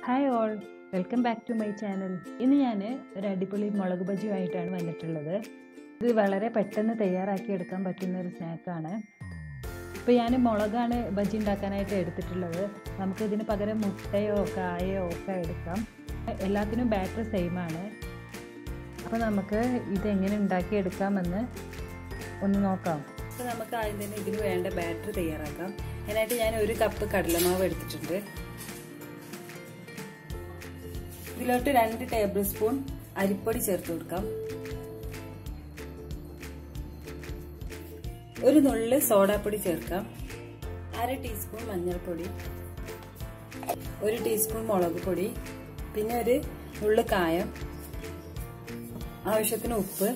hi all welcome back to my channel ഇന്ന് ഞാൻ ഒരു അടിപൊളി മുളക് ബജിയുമായിട്ടാണ് വന്നിട്ടുള്ളത് ഇത് വളരെ പെട്ടെന്ന് തയ്യാറാക്കി എടുക്കാൻ പറ്റുന്ന ഒരു സ്നാക്കാണ് ഇപ്പോൾ ഞാൻ മുളകാണ് ബജി ഉണ്ടാക്കാനായിട്ട് എടുത്തിട്ടുള്ളത് നമുക്ക് ഇതിന് പകരം മുട്ടയോ കായയോ ഒക്കെ എടുക്കാം എല്ലാത്തിനും ബാറ്റർ സെയിം ആണ് അപ്പോൾ നമുക്ക് ഇതെങ്ങനെ ഉണ്ടാക്കിയെടുക്കാമെന്ന് ഒന്ന് നോക്കാം അപ്പോൾ നമുക്ക് ആദ്യം തന്നെ ഇതിന് വേണ്ട ബാറ്റർ തയ്യാറാക്കാം അതിനായിട്ട് ഞാൻ ഒരു കപ്പ് കടലമാവ് എടുത്തിട്ടുണ്ട് ഇതിലോട്ട് രണ്ട് ടേബിൾ സ്പൂൺ അരിപ്പൊടി ചേർത്ത് കൊടുക്കാം ഒരു നുള്ള് സോഡാപ്പൊടി ചേർക്കാം അര ടീസ്പൂൺ മഞ്ഞൾപ്പൊടി ഒരു ടീസ്പൂൺ മുളക് പൊടി പിന്നെ ഒരു നുള്ള് കായം ആവശ്യത്തിന് ഉപ്പ്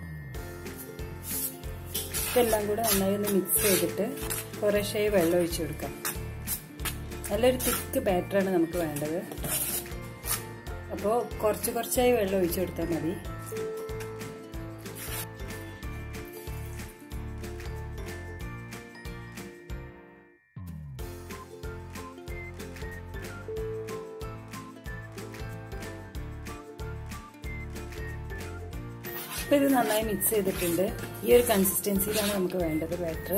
ഇതെല്ലാം കൂടെ നന്നായി ഒന്ന് മിക്സ് ചെയ്തിട്ട് കുറേശ്ശേ വെള്ളം ഒഴിച്ചു കൊടുക്കാം നല്ലൊരു തിക്ക് ബാറ്ററാണ് നമുക്ക് വേണ്ടത് അപ്പോൾ കുറച്ച് കുറച്ചായി വെള്ളം ഒഴിച്ചു കൊടുത്താൽ മതി ഇപ്പൊ ഇത് നന്നായി മിക്സ് ചെയ്തിട്ടുണ്ട് ഈ ഒരു കൺസിസ്റ്റൻസിയിലാണ് നമുക്ക് വേണ്ടത് ബാറ്റർ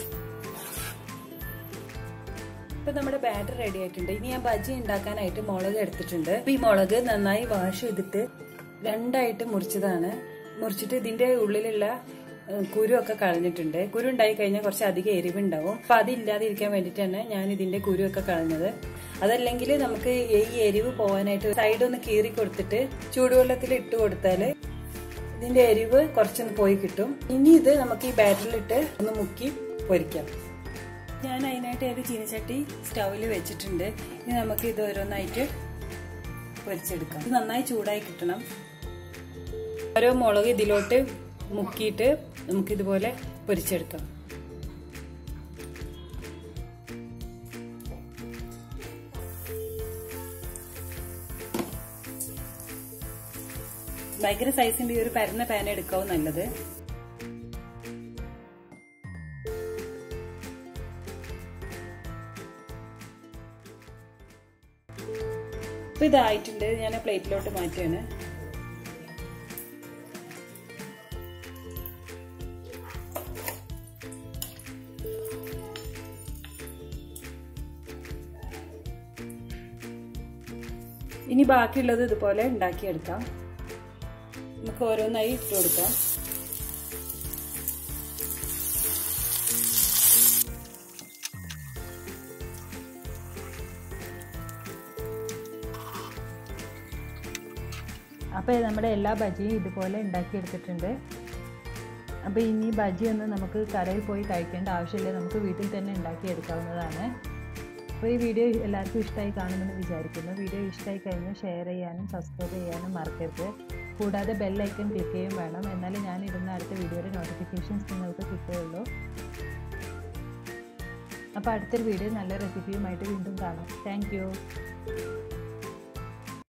ഇപ്പൊ നമ്മുടെ ബാറ്റർ റെഡി ആയിട്ടുണ്ട് ഇനി ഞാൻ ബജി ഉണ്ടാക്കാനായിട്ട് മുളക് എടുത്തിട്ടുണ്ട് അപ്പൊ ഈ മുളക് നന്നായി വാഷ് ചെയ്തിട്ട് രണ്ടായിട്ട് മുറിച്ചതാണ് മുറിച്ചിട്ട് ഇതിന്റെ ഉള്ളിലുള്ള കുരു ഒക്കെ കളഞ്ഞിട്ടുണ്ട് കുരു ഉണ്ടായി കഴിഞ്ഞാൽ കുറച്ച് അധികം എരിവുണ്ടാവും അപ്പൊ അതില്ലാതിരിക്കാൻ വേണ്ടിയിട്ടാണ് ഞാൻ ഇതിന്റെ കുരു ഒക്കെ കളഞ്ഞത് അതല്ലെങ്കിൽ നമുക്ക് ഈ എരിവ് പോകാനായിട്ട് സൈഡ് ഒന്ന് കീറി കൊടുത്തിട്ട് ചൂടുവെള്ളത്തിൽ ഇട്ട് കൊടുത്താൽ ഇതിന്റെ എരിവ് കുറച്ചൊന്ന് പോയി കിട്ടും ഇനി ഇത് നമുക്ക് ഈ ബാറ്ററിലിട്ട് ഒന്ന് മുക്കി പൊരിക്കാം ഞാൻ അതിനായിട്ട് ഒരു ചീനച്ചട്ടി സ്റ്റൗവിൽ വെച്ചിട്ടുണ്ട് ഇനി നമുക്ക് ഇത് ഓരോന്നായിട്ട് പൊരിച്ചെടുക്കാം ഇത് നന്നായി ചൂടായി കിട്ടണം ഓരോ മുളക് ഇതിലോട്ട് മുക്കിയിട്ട് നമുക്കിതുപോലെ പൊരിച്ചെടുക്കാം ഭയങ്കര സൈസിന്റെ ഈ ഒരു പരന്ന പാൻ എടുക്കാവും നല്ലത് ഇപ്പൊ ഇതായിട്ടുണ്ട് ഞാൻ പ്ലേറ്റിലോട്ട് മാറ്റുകയാണ് ഇനി ബാക്കിയുള്ളത് ഇതുപോലെ ഉണ്ടാക്കിയെടുക്കാം നമുക്ക് ഓരോന്നായി ഇട്ട് കൊടുക്കാം അപ്പോൾ നമ്മുടെ എല്ലാ ബജിയും ഇതുപോലെ ഉണ്ടാക്കിയെടുത്തിട്ടുണ്ട് അപ്പോൾ ഇനി ബജി ഒന്ന് നമുക്ക് കടയിൽ പോയി കഴിക്കേണ്ട ആവശ്യമില്ല നമുക്ക് വീട്ടിൽ തന്നെ ഉണ്ടാക്കിയെടുക്കാവുന്നതാണ് അപ്പോൾ ഈ വീഡിയോ എല്ലാവർക്കും ഇഷ്ടമായി കാണുമെന്ന് വിചാരിക്കുന്നു വീഡിയോ ഇഷ്ടമായി കഴിഞ്ഞാൽ ഷെയർ ചെയ്യാനും സബ്സ്ക്രൈബ് ചെയ്യാനും മറക്കരുത് കൂടാതെ ബെല്ലൈക്കൺ ക്ലിക്ക് ചെയ്യും വേണം എന്നാലും ഞാൻ ഇടുന്ന അടുത്ത വീഡിയോയുടെ നോട്ടിഫിക്കേഷൻസ് നിങ്ങൾക്ക് കിട്ടുകയുള്ളൂ അപ്പോൾ അടുത്തൊരു വീഡിയോ നല്ല റെസിപ്പിയുമായിട്ട് വീണ്ടും കാണാം താങ്ക്